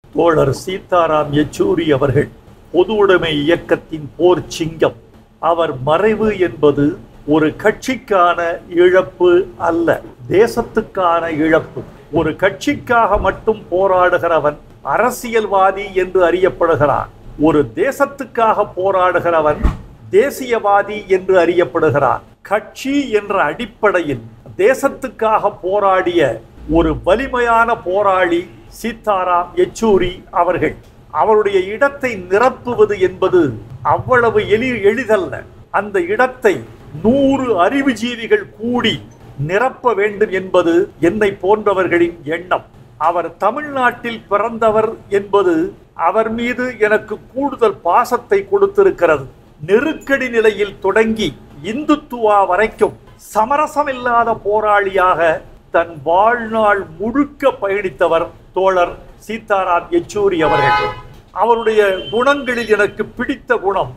தோழர் சீதாராம் யெச்சூரி அவர்கள் பொது உடைமை இயக்கத்தின் போர் சிங்கம் அவர் மறைவு என்பது ஒரு கட்சிக்கான இழப்பு அல்ல தேசத்துக்கான இழப்பு ஒரு கட்சிக்காக மட்டும் போராடுகிறவன் அரசியல்வாதி என்று அறியப்படுகிறான் ஒரு தேசத்துக்காக போராடுகிறவன் தேசியவாதி என்று அறியப்படுகிறான் கட்சி என்ற அடிப்படையில் தேசத்துக்காக போராடிய ஒரு வலிமையான போராளி சீதாராம் யெச்சூரி அவர்கள் அவருடைய இடத்தை நிரப்புவது என்பது அவ்வளவு எளி எளிதல்ல அந்த இடத்தை நூறு அறிவுஜீவிகள் கூடி நிரப்ப வேண்டும் என்பது என்னை போன்றவர்களின் எண்ணம் அவர் தமிழ்நாட்டில் பிறந்தவர் என்பது அவர் மீது எனக்கு கூடுதல் பாசத்தை கொடுத்திருக்கிறது நெருக்கடி நிலையில் தொடங்கி இந்துத்துவா வரைக்கும் சமரசமில்லாத போராளியாக தன் வாழ்நாள் முழுக்க பயணித்தவர் தோழர் சீதாராம் யெச்சூரி அவர்கள் அவருடைய குணங்களில் எனக்கு பிடித்த குணம்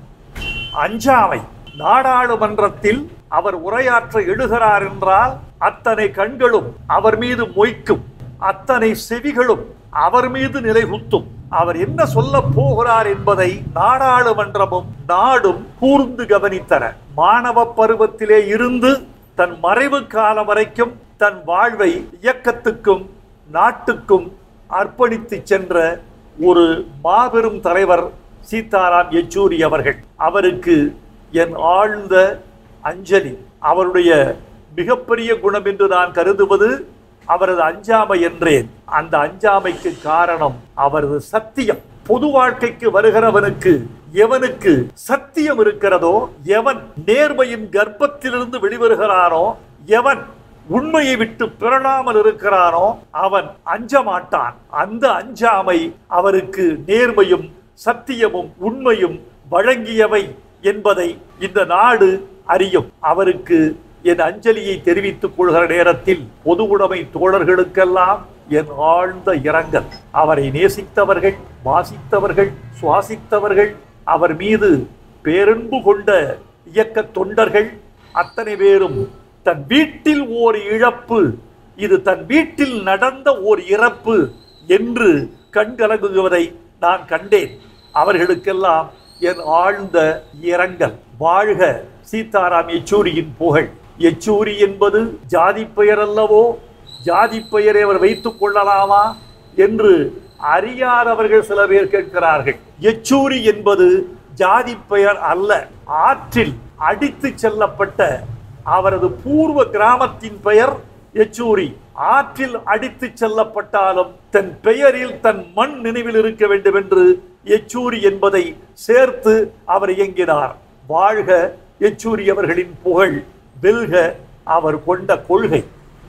அஞ்சாமை நாடாளுமன்றத்தில் அவர் உரையாற்ற எழுகிறார் என்றால் அத்தனை கண்களும் அவர் மீது மொய்க்கும் அத்தனை செவிகளும் அவர் மீது நிலைகுத்தும் அவர் என்ன சொல்ல போகிறார் என்பதை நாடாளுமன்றமும் நாடும் கூர்ந்து கவனித்தன மாணவ பருவத்திலே இருந்து தன் மறைவு காலம் வரைக்கும் தன் வாழ்வை இயக்கத்துக்கும் நாட்டுக்கும் அர்ப்பணித்து சென்ற ஒரு மாபெரும் தலைவர் சீதாராம் யெச்சூரி அவர்கள் அவருக்கு என் ஆழ்ந்த அஞ்சலி அவருடைய மிகப்பெரிய குணம் என்று நான் கருதுவது அவரது அஞ்சாமை என்றேன் அந்த அஞ்சாமைக்கு காரணம் அவரது சத்தியம் பொது வாழ்க்கைக்கு வருகிறவனுக்கு எவனுக்கு சத்தியம் இருக்கிறதோ எவன் நேர்மையின் கர்ப்பத்திலிருந்து வெளிவருகிறானோ எவன் உண்மையை விட்டு பிறழாமல் இருக்கிறானோ அவன் அஞ்ச மாட்டான் அந்த அஞ்சாமை அவருக்கு நேர்மையும் சத்தியமும் உண்மையும் வழங்கியவை என்பதை இந்த நாடு அறியும் அவருக்கு என் அஞ்சலியை தெரிவித்துக் கொள்கிற நேரத்தில் பொது உடைமை தோழர்களுக்கெல்லாம் என் ஆழ்ந்த இரங்கல் அவரை நேசித்தவர்கள் வாசித்தவர்கள் சுவாசித்தவர்கள் அவர் மீது பேரன்பு கொண்ட இயக்க தொண்டர்கள் அத்தனை பேரும் தன் வீட்டில் ஓர் இழப்பு இது தன் வீட்டில் நடந்த ஓர் இறப்பு என்று கண்கலங்குவதை நான் கண்டேன் அவர்களுக்கெல்லாம் என் ஆழ்ந்த இரங்கல் வாழ்க சீதாராம் யெச்சூரியின் புகழ் யெச்சூரி என்பது ஜாதி பெயர் அல்லவோ ஜாதி பெயரை அவர் வைத்துக் கொள்ளலாமா என்று அறியாதவர்கள் சில பேர் கேட்கிறார்கள் யெச்சூரி என்பது ஜாதி பெயர் அல்ல ஆற்றில் அடித்து செல்லப்பட்ட அவரது பூர்வ கிராமத்தின் பெயர் யெச்சூரி ஆற்றில் அடித்து செல்லப்பட்டாலும் தன் பெயரில் தன் மண் நினைவில் இருக்க வேண்டும் என்று யெச்சூரி என்பதை சேர்த்து அவர் இயங்கினார் வாழ்க யெச்சூரி அவர்களின் புகழ் வெல்க அவர் கொண்ட கொள்கை